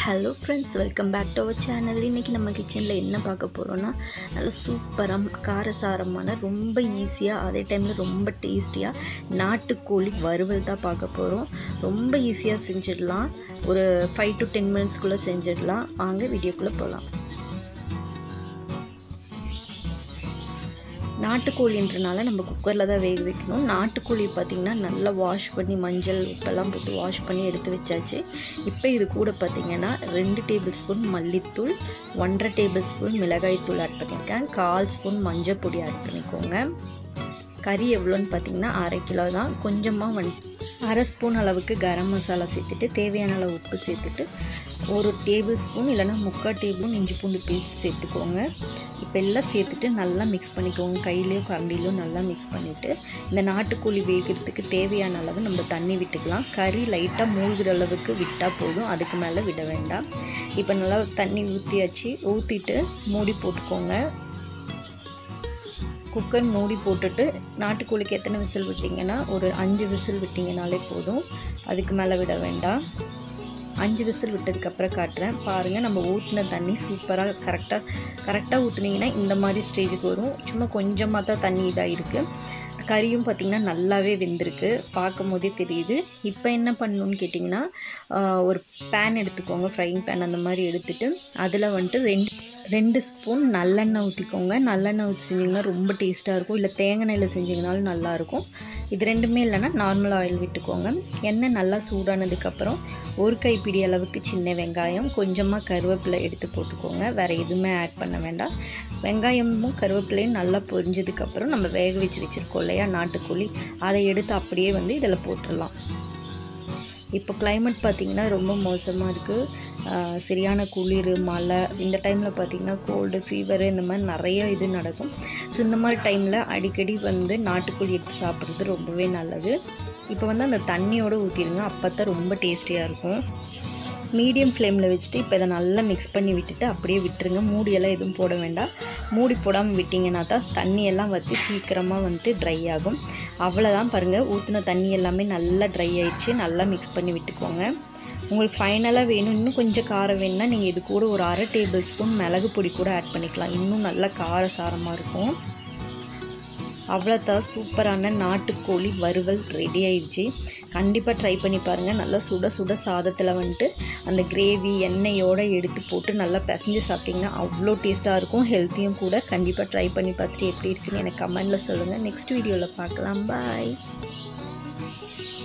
hello friends welcome back to our channel இன்றைக்கி நம்ம கிச்சனில் என்ன பார்க்க போகிறோன்னா நல்ல சூப்பராக காரசாரமான ரொம்ப ஈஸியாக அதே டைமில் ரொம்ப டேஸ்டியாக நாட்டுக்கோழி வறுவல் தான் பார்க்க போகிறோம் ரொம்ப ஈஸியாக செஞ்சிடலாம் ஒரு ஃபைவ் டு டென் மினிட்ஸ்க்குள்ளே செஞ்சிடலாம் வாங்க வீடியோக்குள்ளே போகலாம் நாட்டுக்கோழின்றனால நம்ம குக்கரில் தான் வேக வைக்கணும் நாட்டுக்கோழி பார்த்திங்கன்னா நல்லா வாஷ் பண்ணி மஞ்சள் உப்பெல்லாம் போட்டு வாஷ் பண்ணி எடுத்து வச்சாச்சு இப்போ இது கூட பார்த்திங்கன்னா ரெண்டு டேபிள் ஸ்பூன் மல்லித்தூள் ஒன்றரை டேபிள் ஸ்பூன் மிளகாய்த்தூள் ஆட் பண்ணியிருக்கேன் கால் ஸ்பூன் மஞ்சள் பொடி ஆட் பண்ணிக்கோங்க கறி எவ்வளோன்னு பார்த்தீங்கன்னா அரை கிலோ தான் கொஞ்சமாக வந் அரை ஸ்பூன் அளவுக்கு கரம் மசாலா சேர்த்துட்டு தேவையான அளவு உப்பு சேர்த்துட்டு ஒரு டேபிள் ஸ்பூன் இல்லைனா முக்கால் டேபிள் இஞ்சி பூண்டு பேஸ்ட் சேர்த்துக்கோங்க இப்போ எல்லாம் சேர்த்துட்டு நல்லா மிக்ஸ் பண்ணிக்கோங்க கையிலையோ கரண்டிலையோ நல்லா மிக்ஸ் பண்ணிவிட்டு இந்த நாட்டுக்கோழி வேகிறதுக்கு தேவையான அளவு நம்ம தண்ணி விட்டுக்கலாம் கறி லைட்டாக மூழ்கிற அளவுக்கு விட்டால் போதும் அதுக்கு மேலே விட வேண்டாம் இப்போ நல்லா தண்ணி ஊற்றியாச்சு ஊற்றிட்டு மூடி போட்டுக்கோங்க குக்கர் மூடி போட்டுட்டு நாட்டுக்கோழிக்கு எத்தனை விசில் விட்டிங்கன்னா ஒரு அஞ்சு விசில் விட்டிங்கனாலே போதும் அதுக்கு மேலே விட வேண்டாம் அஞ்சு விசில் விட்டதுக்கப்புறம் காட்டுறேன் பாருங்கள் நம்ம ஊற்றின தண்ணி சூப்பராக கரெக்டாக கரெக்டாக ஊற்றுனீங்கன்னா இந்த மாதிரி ஸ்டேஜுக்கு வரும் சும்மா கொஞ்சமாக தான் தண்ணி இதாக இருக்குது கறியும் பார்த்திங்கன்னா நல்லாவே வெந்திருக்கு பார்க்கும் போதே தெரியுது இப்போ என்ன பண்ணணும்னு கேட்டிங்கன்னா ஒரு பேன் எடுத்துக்கோங்க ஃப்ரைங் பேன் அந்த மாதிரி எடுத்துகிட்டு அதில் வந்துட்டு ரெண்டு ரெண்டு ஸ்பூன் நல்லெண்ணெய் ஊற்றிக்கோங்க நல்லெண்ணெய் ஊற்றி செஞ்சிங்கன்னா ரொம்ப டேஸ்ட்டாக இருக்கும் இல்லை தேங்காய் எண்ணெயில் செஞ்சிங்கனாலும் நல்லாயிருக்கும் இது ரெண்டுமே இல்லைன்னா நார்மல் ஆயில் விட்டுக்கோங்க எண்ணெய் நல்லா சூடானதுக்கப்புறம் ஒரு கைப்பிடி அளவுக்கு சின்ன வெங்காயம் கொஞ்சமாக கருவேப்பிலை எடுத்து போட்டுக்கோங்க வேறு எதுவுமே ஆட் பண்ண வேண்டாம் வெங்காயமும் கருவேப்பிலையும் நல்லா பொரிஞ்சதுக்கப்புறம் நம்ம வேக வச்சு வச்சுருக்கோம் இல்லையா நாட்டுக்கோழி அதை எடுத்து அப்படியே வந்து இதில் போட்டுடலாம் இப்போ கிளைமேட் பார்த்திங்கன்னா ரொம்ப மோசமாக இருக்குது சரியான குளிர் மழை இந்த டைமில் பார்த்திங்கன்னா கோல்டு ஃபீவரு இந்த மாதிரி நிறைய இது நடக்கும் ஸோ இந்த மாதிரி டைமில் அடிக்கடி வந்து நாட்டுக்கோழி எடுத்து சாப்பிட்றது ரொம்பவே நல்லது இப்போ வந்து அந்த தண்ணியோடு ஊற்றிடுங்க அப்போ தான் ரொம்ப டேஸ்டியாக இருக்கும் மீடியம் ஃப்ளேமில் வச்சுட்டு இப்போ இதை நல்லா மிக்ஸ் பண்ணி விட்டுட்டு அப்படியே விட்டுருங்க மூடியெல்லாம் எதுவும் போட வேண்டாம் மூடி போடாமல் விட்டிங்கன்னா தான் தண்ணியெல்லாம் வற்றி சீக்கிரமாக வந்துட்டு ட்ரை ஆகும் அவ்வளோதான் பாருங்கள் ஊற்றின தண்ணி எல்லாமே நல்லா ட்ரை ஆயிடுச்சு நல்லா மிக்ஸ் பண்ணி விட்டுக்கோங்க உங்களுக்கு ஃபைனலாக வேணும் இன்னும் கொஞ்சம் காரம் வேணும்னா நீங்கள் இது கூட ஒரு அரை டேபிள் ஸ்பூன் மிளகு பொடி கூட ஆட் பண்ணிக்கலாம் இன்னும் நல்லா கார சாரமாக இருக்கும் அவ்வளோதான் சூப்பரான நாட்டுக்கோழி வறுவல் ரெடி ஆயிடுச்சு கண்டிப்பாக ட்ரை பண்ணி பாருங்கள் நல்லா சுட சுட சாதத்தில் வந்துட்டு அந்த கிரேவி எண்ணெயோடு எடுத்து போட்டு நல்லா பிசைஞ்சு சாப்பிட்டிங்கன்னா அவ்வளோ டேஸ்ட்டாக இருக்கும் ஹெல்த்தியும் கூட கண்டிப்பாக ட்ரை பண்ணி பார்த்துட்டு எப்படி இருக்குன்னு எனக்கு கமெண்டில் சொல்லுங்கள் நெக்ஸ்ட் வீடியோவில் பார்க்கலாம் பாய்